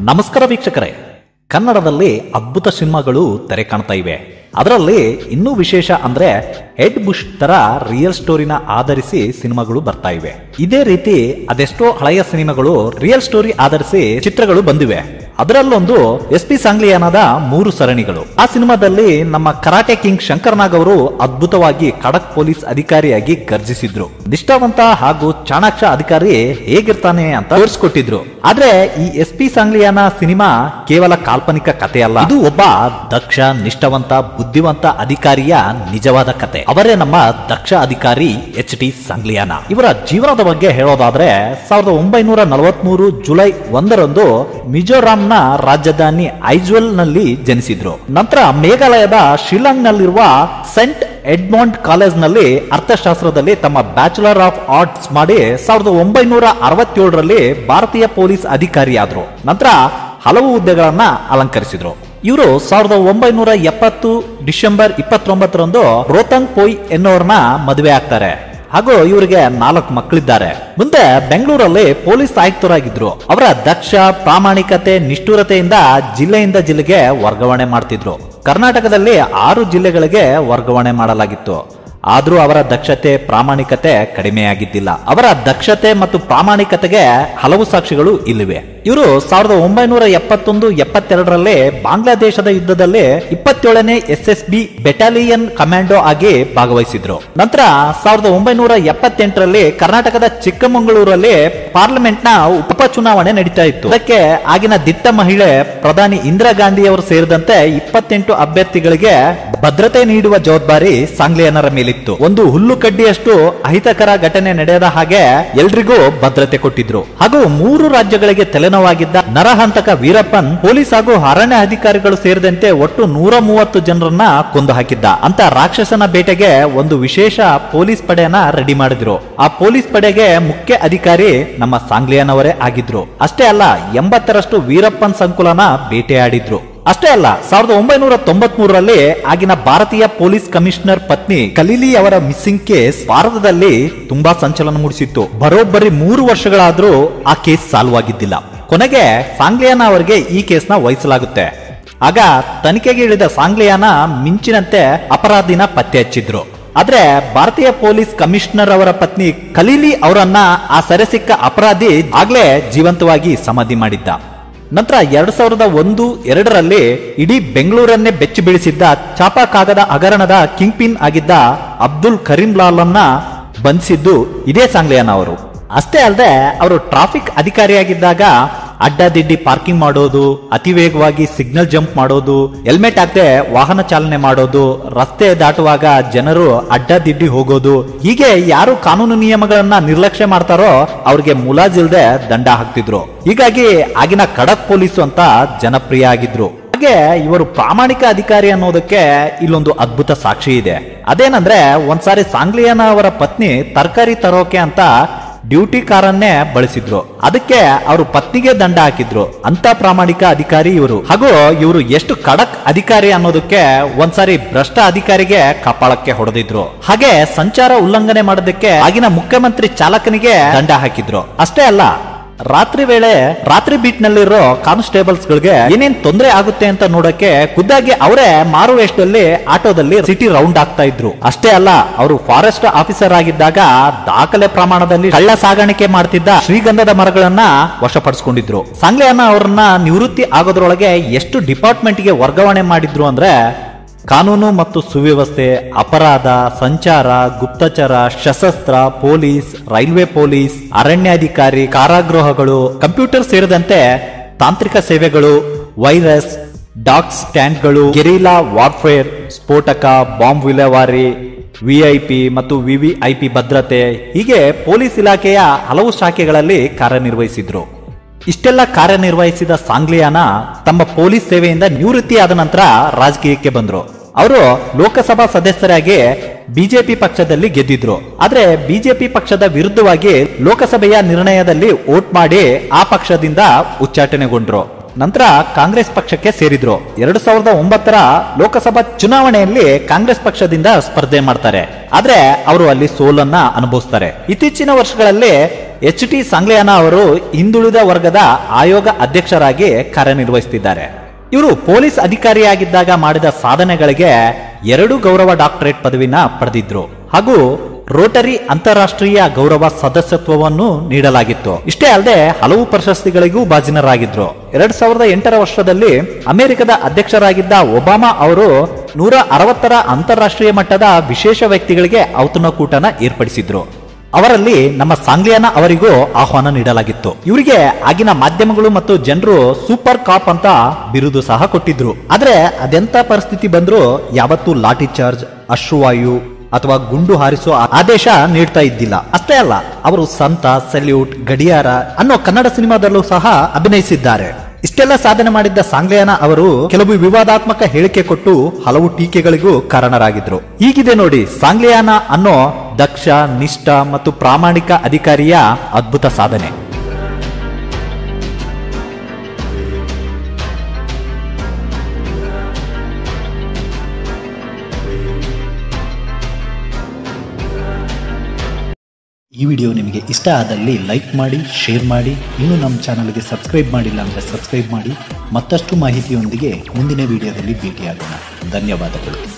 ನಮಸ್ಕಾರ ವೀಕ್ಷಕರೇ ಕನ್ನಡದಲ್ಲಿ ಅದ್ಭುತ ಸಿನಿಮಾಗಳು ತೆರೆ ಕಾಣ್ತಾ ಇವೆ ಅದರಲ್ಲಿ ಇನ್ನೂ ವಿಶೇಷ ಅಂದ್ರೆ ಹೆಡ್ ಬುಷ್ ತರ ರಿಯಲ್ ಸ್ಟೋರಿನ ಆಧರಿಸಿ ಸಿನಿಮಾಗಳು ಬರ್ತಾ ಇವೆ ಇದೇ ರೀತಿ ಅದೆಷ್ಟೋ ಹಳೆಯ ಸಿನಿಮಾಗಳು ರಿಯಲ್ ಸ್ಟೋರಿ ಆಧರಿಸಿ ಚಿತ್ರಗಳು ಬಂದಿವೆ ಅದರಲ್ಲೊಂದು ಎಸ್ ಪಿ ಸಾಂಗ್ಲಿಯಾನದ ಮೂರು ಸರಣಿಗಳು ಆ ಸಿನಿಮಾದಲ್ಲಿ ನಮ್ಮ ಕರಾಟೆ ಕಿಂಗ್ ಶಂಕರ್ ನಾಗ್ ಅವರು ಅದ್ಭುತವಾಗಿ ಖಡಕ್ ಪೊಲೀಸ್ ಅಧಿಕಾರಿಯಾಗಿ ಗರ್ಜಿಸಿದ್ರು ನಿಷ್ಠಾವಂತ ಹಾಗೂ ಚಾಣಾಕ್ಷ ಅಧಿಕಾರಿ ಹೇಗಿರ್ತಾನೆ ಅಂತ ತೋರಿಸ್ಕೊಟ್ಟಿದ್ರು ಆದ್ರೆ ಈ ಎಸ್ ಪಿ ಸಾಂಗ್ಲಿಯಾನ ಸಿನಿಮಾ ಕೇವಲ ಕಾಲ್ಪನಿಕ ಕಥೆ ಅಲ್ಲ ಇದು ಒಬ್ಬ ದಕ್ಷ ನಿಷ್ಠಾವಂತ ಬುದ್ಧಿವಂತ ಅಧಿಕಾರಿಯ ನಿಜವಾದ ಕತೆ ಅವರೇ ನಮ್ಮ ದಕ್ಷ ಅಧಿಕಾರಿ ಎಚ್ ಟಿ ಸಾಂಗ್ಲಿಯಾನ ಇವರ ಜೀವನದ ಬಗ್ಗೆ ಹೇಳೋದಾದ್ರೆ ಸಾವಿರದ ಒಂಬೈನೂರ ನಲವತ್ಮೂರು ಜುಲೈ ಒಂದರಂದು ಮಿಜೋರಾಂನ ರಾಜಧಾನಿ ಐಜ್ವಲ್ ನಲ್ಲಿ ಜನಿಸಿದ್ರು ನಂತರ ಮೇಘಾಲಯದ ಶಿಲಾಂಗ್ ನಲ್ಲಿರುವ ಸೆಂಟ್ ಎಡ್ಮಾಂಡ್ ಕಾಲೇಜ್ ನಲ್ಲಿ ಅರ್ಥಶಾಸ್ತ್ರದಲ್ಲಿ ತಮ್ಮ ಬ್ಯಾಚುಲರ್ ಆಫ್ ಆರ್ಟ್ಸ್ ಮಾಡಿ ಸಾವಿರದ ಒಂಬೈನೂರ ಅರವತ್ತೇಳರಲ್ಲಿ ಭಾರತೀಯ ಪೊಲೀಸ್ ಅಧಿಕಾರಿಯಾದ್ರು ನಂತರ ಹಲವು ಹುದ್ದೆಗಳನ್ನ ಅಲಂಕರಿಸಿದ್ರು ಇವರು ಸಾವಿರದ ಒಂಬೈನೂರ ಎಪ್ಪತ್ತು ಡಿಸೆಂಬರ್ ಇಪ್ಪತ್ತೊಂಬತ್ತರಂದು ರೋತಂಗ್ ಪೊಯ್ ಎನ್ನುವರನ್ನ ಮದುವೆ ಆಗ್ತಾರೆ ಹಾಗೂ ಇವರಿಗೆ ನಾಲ್ಕು ಮಕ್ಕಳಿದ್ದಾರೆ ಮುಂದೆ ಬೆಂಗಳೂರಲ್ಲಿ ಪೊಲೀಸ್ ಆಯುಕ್ತರಾಗಿದ್ರು ಅವರ ದಕ್ಷ ಪ್ರಾಮಾಣಿಕತೆ ನಿಷ್ಠುರತೆಯಿಂದ ಜಿಲ್ಲೆಯಿಂದ ಜಿಲ್ಲೆಗೆ ವರ್ಗಾವಣೆ ಮಾಡ್ತಿದ್ರು ಕರ್ನಾಟಕದಲ್ಲಿ ಆರು ಜಿಲ್ಲೆಗಳಿಗೆ ವರ್ಗಾವಣೆ ಮಾಡಲಾಗಿತ್ತು ಆದ್ರೂ ಅವರ ದಕ್ಷತೆ ಪ್ರಾಮಾಣಿಕತೆ ಕಡಿಮೆಯಾಗಿದ್ದಿಲ್ಲ ಅವರ ದಕ್ಷತೆ ಮತ್ತು ಪ್ರಾಮಾಣಿಕತೆಗೆ ಹಲವು ಸಾಕ್ಷಿಗಳು ಇಲ್ಲಿವೆ ಇವರು ಸಾವಿರದ ಒಂಬೈನೂರ ಎಪ್ಪತ್ತೊಂದು ಎಪ್ಪತ್ತೆರಡರಲ್ಲಿ ಬಾಂಗ್ಲಾದೇಶದ ಯುದ್ಧದಲ್ಲಿ ಇಪ್ಪತ್ತೇಳನೇ S S B battalion commando ಆಗಿ ಭಾಗವಹಿಸಿದ್ರು ನಂತರ ಸಾವಿರದ ಒಂಬೈನೂರ ಎಪ್ಪತ್ತೆಂಟರಲ್ಲಿ ಕರ್ನಾಟಕದ ಚಿಕ್ಕಮಗಳೂರಲ್ಲಿ ಪಾರ್ಲಿಮೆಂಟ್ ನ ಉಪ ಚುನಾವಣೆ ನಡೀತಾ ಇತ್ತು ಅದಕ್ಕೆ ಆಗಿನ ದಿಟ್ಟ ಮಹಿಳೆ ಪ್ರಧಾನಿ ಇಂದಿರಾ ಗಾಂಧಿ ಅವರು ಸೇರಿದಂತೆ ಇಪ್ಪತ್ತೆಂಟು ಅಭ್ಯರ್ಥಿಗಳಿಗೆ ಭದ್ರತೆ ನೀಡುವ ಜವಾಬ್ದಾರಿ ಸಾಂಗ್ಲಿಯನರ ಮೇಲಿತ್ತು ಒಂದು ಹುಲ್ಲು ಕಡ್ಡಿಯಷ್ಟು ಅಹಿತಕರ ಘಟನೆ ನಡೆಯದ ಹಾಗೆ ಎಲ್ರಿಗೂ ಭದ್ರತೆ ಕೊಟ್ಟಿದ್ರು ಹಾಗೂ ಮೂರು ರಾಜ್ಯಗಳಿಗೆ ತಲೆನೋವಾಗಿದ್ದ ನರಹಂತಕ ವೀರಪ್ಪನ್ ಪೊಲೀಸ್ ಹಾಗೂ ಅರಣ್ಯ ಅಧಿಕಾರಿಗಳು ಸೇರಿದಂತೆ ಒಟ್ಟು ನೂರ ಮೂವತ್ತು ಜನರನ್ನ ಕೊಂದು ಹಾಕಿದ್ದ ಅಂತ ರಾಕ್ಷಸನ ಬೇಟೆಗೆ ಒಂದು ವಿಶೇಷ ಪೊಲೀಸ್ ಪಡೆಯನ್ನ ರೆಡಿ ಮಾಡಿದ್ರು ಆ ಪೊಲೀಸ್ ಪಡೆಗೆ ಮುಖ್ಯ ಅಧಿಕಾರಿ ನಮ್ಮ ಸಾಂಗ್ಲಿಯನವರೇ ಆಗಿದ್ರು ಅಷ್ಟೇ ಅಲ್ಲ ಎಂಬತ್ತರಷ್ಟು ವೀರಪ್ಪನ್ ಸಂಕುಲನ ಬೇಟೆಯಾಡಿದ್ರು ಅಷ್ಟೇ ಅಲ್ಲ ಸಾವಿರದ ಒಂಬೈನೂರ ತೊಂಬತ್ ಮೂರರಲ್ಲಿ ಆಗಿನ ಭಾರತೀಯ ಪೊಲೀಸ್ ಕಮಿಷನರ್ ಪತ್ನಿ ಕಲೀಲಿ ಅವರ ಮಿಸ್ಸಿಂಗ್ ಕೇಸ್ ಭಾರತದಲ್ಲಿ ತುಂಬಾ ಸಂಚಲನ ಮೂಡಿಸಿತ್ತು ಬರೋಬ್ಬರಿ ಮೂರು ವರ್ಷಗಳಾದ್ರೂ ಆ ಕೇಸ್ ಸಾಲ್ವ್ ಆಗಿದ್ದಿಲ್ಲ ಕೊನೆಗೆ ಸಾಂಗ್ಲಿಯಾನ ಅವರಿಗೆ ಈ ಕೇಸ್ನ ವಹಿಸಲಾಗುತ್ತೆ ಆಗ ತನಿಖೆಗೆ ಇಳಿದ ಸಾಂಗ್ಲಿಯಾನ ಮಿಂಚಿನಂತೆ ಅಪರಾಧಿನ ಪತ್ತೆ ಹಚ್ಚಿದ್ರು ಆದ್ರೆ ಭಾರತೀಯ ಪೊಲೀಸ್ ಕಮಿಷನರ್ ಅವರ ಪತ್ನಿ ಕಲೀಲಿ ಅವರನ್ನ ಆ ಸೆರೆ ಸಿಕ್ಕ ಅಪರಾಧಿ ಆಗ್ಲೇ ಜೀವಂತವಾಗಿ ಸಮಾಧಿ ಮಾಡಿದ್ದ ನಂತರ ಎರಡ್ ಸಾವಿರದ ಒಂದು ಎರಡರಲ್ಲಿ ಇಡೀ ಬೆಂಗಳೂರನ್ನೇ ಬೆಚ್ಚಿ ಬೀಳಿಸಿದ್ದ ಚಾಪಾ ಕಾಗದ ಹಗರಣದ ಕಿಂಗ್ ಪಿನ್ ಆಗಿದ್ದ ಅಬ್ದುಲ್ ಕರೀಂ ಲಾಲ್ ಅನ್ನ ಬಂಧಿಸಿದ್ದು ಇದೇ ಸಾಂಗ್ಲಿಯಾನ ಅವರು ಅಷ್ಟೇ ಅಲ್ಲದೆ ಅವರು ಟ್ರಾಫಿಕ್ ಅಧಿಕಾರಿಯಾಗಿದ್ದಾಗ ಅಡ್ಡದಿಡ್ಡಿ ಪಾರ್ಕಿಂಗ್ ಮಾಡೋದು ಅತಿ ವೇಗವಾಗಿ ಸಿಗ್ನಲ್ ಜಂಪ್ ಮಾಡೋದು ಹೆಲ್ಮೆಟ್ ಹಾಕದೆ ವಾಹನ ಚಾಲನೆ ಮಾಡೋದು ರಸ್ತೆ ದಾಟುವಾಗ ಜನರು ಅಡ್ಡದಿಡ್ಡಿ ಹೋಗೋದು ಹೀಗೆ ಯಾರು ಕಾನೂನು ನಿಯಮಗಳನ್ನ ನಿರ್ಲಕ್ಷ್ಯ ಮಾಡ್ತಾರೋ ಅವ್ರಿಗೆ ಮುಲಾಜಿಲ್ದೆ ದಂಡ ಹಾಕ್ತಿದ್ರು ಹೀಗಾಗಿ ಆಗಿನ ಖಡಕ್ ಪೊಲೀಸು ಅಂತ ಜನಪ್ರಿಯ ಆಗಿದ್ರು ಹಾಗೆ ಇವರು ಪ್ರಾಮಾಣಿಕ ಅಧಿಕಾರಿ ಅನ್ನೋದಕ್ಕೆ ಇಲ್ಲೊಂದು ಅದ್ಭುತ ಸಾಕ್ಷಿ ಇದೆ ಅದೇನಂದ್ರೆ ಒಂದ್ಸಾರಿ ಸಾಂಗ್ಲಿಯಾನ ಅವರ ಪತ್ನಿ ತರಕಾರಿ ತರೋಕೆ ಅಂತ ಡ್ಯೂಟಿ ಕಾರನ್ನೇ ಬಳಸಿದ್ರು ಅದಕ್ಕೆ ಅವರು ಪತ್ನಿಗೆ ದಂಡ ಹಾಕಿದ್ರು ಅಂತ ಪ್ರಾಮಾಣಿಕ ಅಧಿಕಾರಿ ಇವರು ಹಾಗೂ ಇವರು ಎಷ್ಟು ಖಡಕ್ ಅಧಿಕಾರಿ ಅನ್ನೋದಕ್ಕೆ ಒಂದ್ಸಾರಿ ಭ್ರಷ್ಟ ಅಧಿಕಾರಿಗೆ ಕಪಾಳಕ್ಕೆ ಹೊಡೆದಿದ್ರು ಹಾಗೆ ಸಂಚಾರ ಉಲ್ಲಂಘನೆ ಮಾಡೋದಕ್ಕೆ ಆಗಿನ ಮುಖ್ಯಮಂತ್ರಿ ಚಾಲಕನಿಗೆ ದಂಡ ಹಾಕಿದ್ರು ಅಷ್ಟೇ ಅಲ್ಲ ರಾತ್ರಿ ವೇಳೆ ರಾತ್ರಿ ಬೀಟ್ ನಲ್ಲಿರೋ ಕಾನ್ಸ್ಟೇಬಲ್ಸ್ ಗಳಿಗೆ ಏನೇನ್ ತೊಂದರೆ ಆಗುತ್ತೆ ಅಂತ ನೋಡಕ್ಕೆ ಖುದ್ದಾಗಿ ಅವರೇ ಮಾರು ವೇಷದಲ್ಲಿ ಆಟೋದಲ್ಲಿ ಸಿಟಿ ರೌಂಡ್ ಆಗ್ತಾ ಇದ್ರು ಅಷ್ಟೇ ಅಲ್ಲ ಅವರು ಫಾರೆಸ್ಟ್ ಆಫೀಸರ್ ಆಗಿದ್ದಾಗ ದಾಖಲೆ ಪ್ರಮಾಣದಲ್ಲಿ ಕಳ್ಳ ಸಾಗಾಣಿಕೆ ಮಾಡ್ತಿದ್ದ ಶ್ರೀಗಂಧದ ಮರಗಳನ್ನ ವಶಪಡಿಸಿಕೊಂಡಿದ್ರು ಸಾಂಗ್ಲಿಯಾನ ಅವರನ್ನ ನಿವೃತ್ತಿ ಆಗೋದ್ರೊಳಗೆ ಎಷ್ಟು ಡಿಪಾರ್ಟ್ಮೆಂಟ್ ಗೆ ವರ್ಗಾವಣೆ ಮಾಡಿದ್ರು ಅಂದ್ರೆ ಕಾನೂನು ಮತ್ತು ಸುವ್ಯವಸ್ಥೆ ಅಪರಾಧ ಸಂಚಾರ ಗುಪ್ತಚರ ಸಶಸ್ತ್ರ ಪೊಲೀಸ್ ರೈಲ್ವೆ ಪೊಲೀಸ್ ಅರಣ್ಯಾಧಿಕಾರಿ ಕಾರಾಗೃಹಗಳು ಕಂಪ್ಯೂಟರ್ ಸೇರಿದಂತೆ ತಾಂತ್ರಿಕ ಸೇವೆಗಳು ವೈರಸ್ ಡಾಕ್ ಸ್ಟ್ಯಾಂಡ್ಗಳು ಗೆರಿಲಾ ವಾರ್ಫೇರ್ ಸ್ಫೋಟಕ ಬಾಂಬ್ ವಿಲೇವಾರಿ ವಿಐಪಿ ಮತ್ತು ವಿವಿಐಪಿ ಭದ್ರತೆ ಹೀಗೆ ಪೊಲೀಸ್ ಇಲಾಖೆಯ ಹಲವು ಶಾಖೆಗಳಲ್ಲಿ ಕಾರ್ಯನಿರ್ವಹಿಸಿದ್ರು ಇಷ್ಟೆಲ್ಲ ಕಾರ್ಯನಿರ್ವಹಿಸಿದ ಸಾಂಗ್ಲಿಯಾನ ತಮ್ಮ ಪೊಲೀಸ್ ಸೇವೆಯಿಂದ ನಿವೃತ್ತಿ ಆದ ನಂತರ ರಾಜಕೀಯಕ್ಕೆ ಬಂದ್ರು ಅವರು ಲೋಕಸಭಾ ಸದಸ್ಯರಾಗಿ ಬಿಜೆಪಿ ಪಕ್ಷದಲ್ಲಿ ಗೆದ್ದಿದ್ರು ಆದ್ರೆ ಬಿಜೆಪಿ ಪಕ್ಷದ ವಿರುದ್ಧವಾಗಿ ಲೋಕಸಭೆಯ ನಿರ್ಣಯದಲ್ಲಿ ವೋಟ್ ಮಾಡಿ ಆ ಪಕ್ಷದಿಂದ ಉಚ್ಚಾಟನೆಗೊಂಡ್ರು ನಂತರ ಕಾಂಗ್ರೆಸ್ ಪಕ್ಷಕ್ಕೆ ಸೇರಿದ್ರು ಎರಡು ಸಾವಿರದ ಒಂಬತ್ತರ ಲೋಕಸಭಾ ಚುನಾವಣೆಯಲ್ಲಿ ಕಾಂಗ್ರೆಸ್ ಪಕ್ಷದಿಂದ ಸ್ಪರ್ಧೆ ಮಾಡ್ತಾರೆ ಆದ್ರೆ ಅವರು ಅಲ್ಲಿ ಸೋಲನ್ನ ಅನುಭವಿಸ್ತಾರೆ ಇತ್ತೀಚಿನ ವರ್ಷಗಳಲ್ಲಿ ಎಚ್ ಟಿ ಸಾಂಗ್ಲಿಯಾನ ಅವರು ಹಿಂದುಳಿದ ವರ್ಗದ ಆಯೋಗ ಅಧ್ಯಕ್ಷರಾಗಿ ಕಾರ್ಯನಿರ್ವಹಿಸುತ್ತಿದ್ದಾರೆ ಇವರು ಪೊಲೀಸ್ ಅಧಿಕಾರಿಯಾಗಿದ್ದಾಗ ಮಾಡಿದ ಸಾಧನೆಗಳಿಗೆ ಎರಡು ಗೌರವ ಡಾಕ್ಟರೇಟ್ ಪದವಿನ ಪಡೆದಿದ್ರು ಹಾಗೂ ರೋಟರಿ ಅಂತಾರಾಷ್ಟ್ರೀಯ ಗೌರವ ಸದಸ್ಯತ್ವವನ್ನು ನೀಡಲಾಗಿತ್ತು ಇಷ್ಟೇ ಅಲ್ಲದೆ ಹಲವು ಪ್ರಶಸ್ತಿಗಳಿಗೂ ಭಾಜನರಾಗಿದ್ರು ಎರಡ್ ಸಾವಿರದ ಎಂಟರ ವರ್ಷದಲ್ಲಿ ಅಮೆರಿಕದ ಅಧ್ಯಕ್ಷರಾಗಿದ್ದ ಒಬಾಮಾ ಅವರು ನೂರ ಅರವತ್ತರ ಅಂತಾರಾಷ್ಟ್ರೀಯ ಮಟ್ಟದ ವಿಶೇಷ ವ್ಯಕ್ತಿಗಳಿಗೆ ಔತಣಕೂಟನ ಏರ್ಪಡಿಸಿದ್ರು ಅವರಲ್ಲಿ ನಮ್ಮ ಸಾಂಗ್ಲಿಯಾನ ಅವರಿಗೂ ಆಹ್ವಾನ ನೀಡಲಾಗಿತ್ತು ಇವರಿಗೆ ಆಗಿನ ಮಾಧ್ಯಮಗಳು ಮತ್ತು ಜನರು ಸೂಪರ್ ಕಾಪ್ ಅಂತ ಬಿರುದು ಸಹ ಕೊಟ್ಟಿದ್ರು ಆದ್ರೆ ಅದೆಂತ ಪರಿಸ್ಥಿತಿ ಬಂದ್ರು ಯಾವತ್ತೂ ಲಾಠಿ ಚಾರ್ಜ್ ಅಶ್ರುವಾಯು ಅಥವಾ ಗುಂಡು ಹಾರಿಸುವ ಆದೇಶ ನೀಡ್ತಾ ಇದ್ದಿಲ್ಲ ಅಷ್ಟೇ ಅಲ್ಲ ಅವರು ಸಂತ ಸೆಲ್ಯೂಟ್ ಗಡಿಯಾರ ಅನ್ನೋ ಕನ್ನಡ ಸಿನಿಮಾದಲ್ಲೂ ಸಹ ಅಭಿನಯಿಸಿದ್ದಾರೆ ಇಷ್ಟೆಲ್ಲ ಸಾಧನೆ ಮಾಡಿದ್ದ ಸಾಂಗ್ಲಿಯಾನ ಅವರು ಕೆಲವು ವಿವಾದಾತ್ಮಕ ಹೇಳಿಕೆ ಕೊಟ್ಟು ಹಲವು ಟೀಕೆಗಳಿಗೂ ಕಾರಣರಾಗಿದ್ರು ಹೀಗಿದೆ ನೋಡಿ ಸಾಂಗ್ಲಿಯಾನ ಅನ್ನೋ ದಕ್ಷ ನಿಷ್ಠ ಮತ್ತು ಪ್ರಾಮಾಣಿಕ ಅಧಿಕಾರಿಯ ಅದ್ಭುತ ಸಾಧನೆ ಈ ವಿಡಿಯೋ ನಿಮಗೆ ಇಷ್ಟ ಆದಲ್ಲಿ ಲೈಕ್ ಮಾಡಿ ಶೇರ್ ಮಾಡಿ ಇನ್ನೂ ನಮ್ಮ ಚಾನಲ್ಗೆ ಸಬ್ಸ್ಕ್ರೈಬ್ ಮಾಡಿಲ್ಲ ಅಂದರೆ ಸಬ್ಸ್ಕ್ರೈಬ್ ಮಾಡಿ ಮತ್ತಷ್ಟು ಮಾಹಿತಿಯೊಂದಿಗೆ ಮುಂದಿನ ವಿಡಿಯೋದಲ್ಲಿ ಭೇಟಿಯಾಗೋಣ ಧನ್ಯವಾದಗಳು